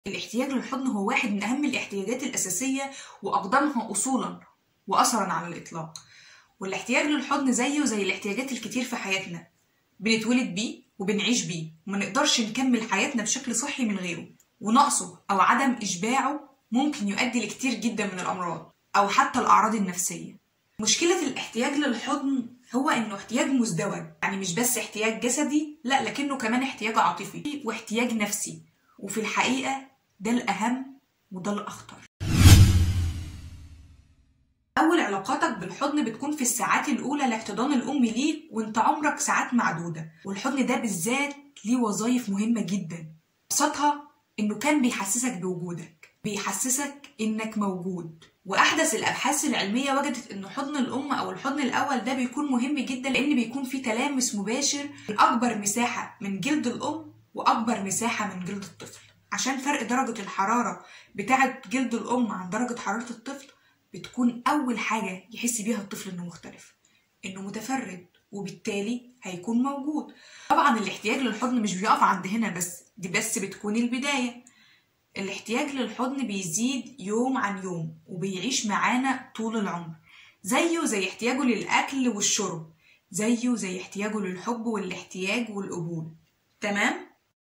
الاحتياج للحضن هو واحد من أهم الاحتياجات الأساسية وأقدمها أصولا وأثرا على الإطلاق والاحتياج للحضن زيه زي الاحتياجات الكتير في حياتنا بنتولد بيه وبنعيش بيه وما نقدرش نكمل حياتنا بشكل صحي من غيره ونقصه أو عدم إشباعه ممكن يؤدي لكتير جدا من الأمراض أو حتى الأعراض النفسية مشكلة الاحتياج للحضن هو إنه احتياج مزدوج يعني مش بس احتياج جسدي لا لكنه كمان احتياج عاطفي واحتياج نفسي وفي الحقيقة ده الأهم وده الأخطر أول علاقاتك بالحضن بتكون في الساعات الأولى لاحتضان الأم ليك وأنت عمرك ساعات معدودة والحضن ده بالذات ليه وظايف مهمة جدا أبسطها إنه كان بيحسسك بوجودك بيحسسك إنك موجود وأحدث الأبحاث العلمية وجدت إن حضن الأم أو الحضن الأول ده بيكون مهم جدا لأن بيكون فيه تلامس مباشر من أكبر مساحة من جلد الأم وأكبر مساحة من جلد الطفل عشان فرق درجة الحرارة بتاعة جلد الأم عن درجة حرارة الطفل بتكون أول حاجة يحس بيها الطفل إنه مختلف إنه متفرد وبالتالي هيكون موجود طبعا الاحتياج للحضن مش بيقف عند هنا بس دي بس بتكون البداية الاحتياج للحضن بيزيد يوم عن يوم وبيعيش معانا طول العمر زيه زي احتياجه للأكل والشرب زيه زي احتياجه للحب والاحتياج والقبول تمام؟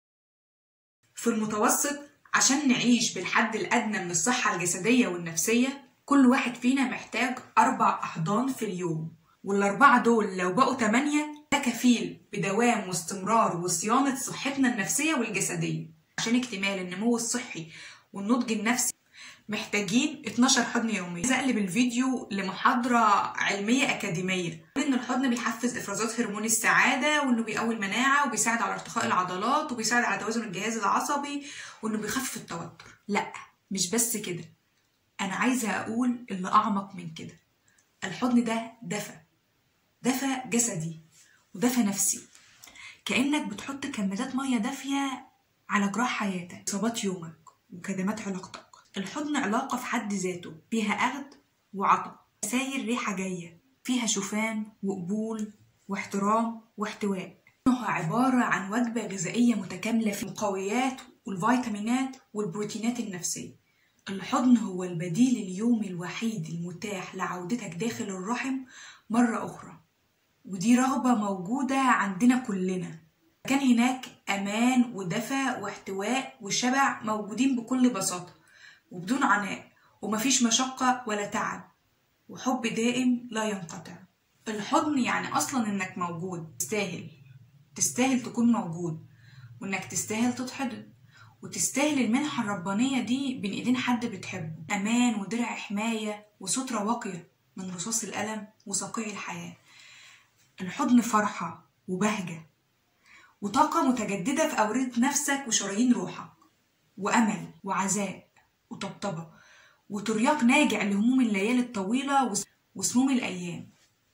في المتوسط عشان نعيش بالحد الأدنى من الصحة الجسدية والنفسية كل واحد فينا محتاج أربع أحضان في اليوم والأربعة دول لو بقوا تمانية ده كفيل بدوام واستمرار وصيانة صحتنا النفسية والجسدية عشان اكتمال النمو الصحي والنضج النفسي محتاجين 12 حضن يوميا عايزه اقلب الفيديو لمحاضره علميه اكاديميه ان الحضن بيحفز افرازات هرمون السعاده وانه بيقوي المناعه وبيساعد على ارتخاء العضلات وبيساعد على توازن الجهاز العصبي وانه بيخفف التوتر لا مش بس كده انا عايزه اقول اللي اعمق من كده الحضن ده دفى دفى جسدي ودفى نفسي كانك بتحط كمادات ميه دافيه على جراح حياتك اصابات يومك وكدمات علاقتك الحضن علاقة في حد ذاته فيها أخذ وعطاء ساير ريحة جاية فيها شوفان وقبول واحترام واحتواء إنها عبارة عن وجبة غذائية متكاملة في المقويات والفيتامينات والبروتينات النفسية الحضن هو البديل اليومي الوحيد المتاح لعودتك داخل الرحم مرة أخرى ودي رغبة موجودة عندنا كلنا كان هناك أمان ودفى واحتواء وشبع موجودين بكل بساطة وبدون عناء ومفيش مشقة ولا تعب وحب دائم لا ينقطع الحضن يعني أصلا إنك موجود تستاهل تستاهل تكون موجود وإنك تستاهل تتحضن وتستاهل المنحة الربانية دي بين إيدين حد بتحبه أمان ودرع حماية وسترة واقية من رصاص الألم وصقيع الحياة الحضن فرحة وبهجة وطاقة متجددة في أوردة نفسك وشرايين روحك وأمل وعزاء وطبطبة وترياق ناجع لهموم الليالي الطويلة وسموم الأيام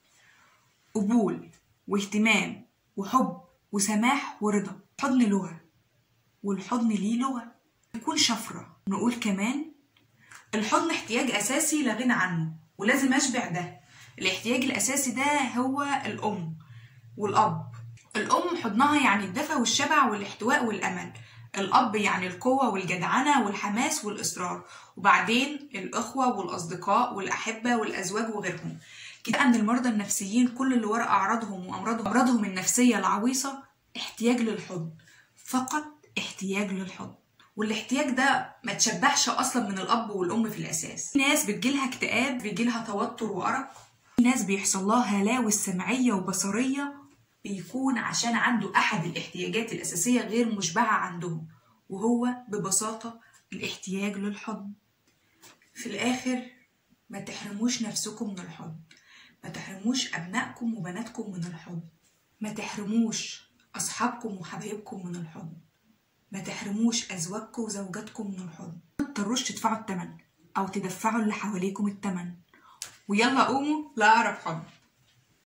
قبول واهتمام وحب وسماح ورضا حضن لغة والحضن ليه لغة يكون شفرة نقول كمان الحضن احتياج أساسي لا غنى عنه ولازم أشبع ده الاحتياج الأساسي ده هو الأم والأب الأم حضنها يعني الدفى والشبع والاحتواء والأمل الأب يعني القوة والجدعنة والحماس والإصرار وبعدين الإخوة والأصدقاء والأحبة والأزواج وغيرهم كده أن المرضى النفسيين كل اللي وراء أعراضهم وأمراضهم أمراضهم النفسية العويصة احتياج للحضن فقط احتياج للحضن والاحتياج ده ما تشبعش أصلا من الأب والأم في الأساس في ناس بتجيلها اكتئاب بيجيلها توتر وأرق في ناس بيحصل لها هلاوس سمعية وبصرية بيكون عشان عنده أحد الاحتياجات الأساسية غير مشبعة عندهم وهو ببساطة الاحتياج للحضن في الآخر ما تحرموش نفسكم من الحضن ما تحرموش أبنائكم وبناتكم من الحضن ما تحرموش أصحابكم وحبايبكم من الحضن ما تحرموش أزواجكم وزوجاتكم من الحضن ما تضطروش تدفعوا التمن أو تدفعوا اللي حواليكم التمن ويلا قوموا لا أعرف حضن